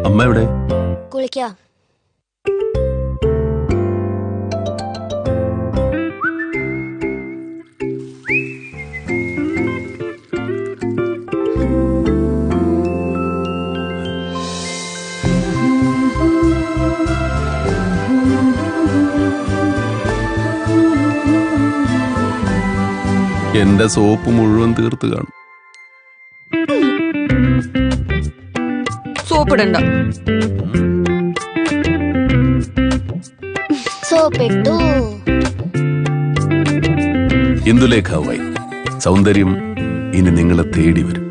അമ്മ എവിടെ കുളിക്കാ എന്റെ സോപ്പ് മുഴുവൻ തീർത്ത് കാണും സോപ്പിടണ്ട സോപ്പിട്ടു ഇന്ദുലേഖ വൈ സൗന്ദര്യം ഇനി നിങ്ങളെ തേടി വരും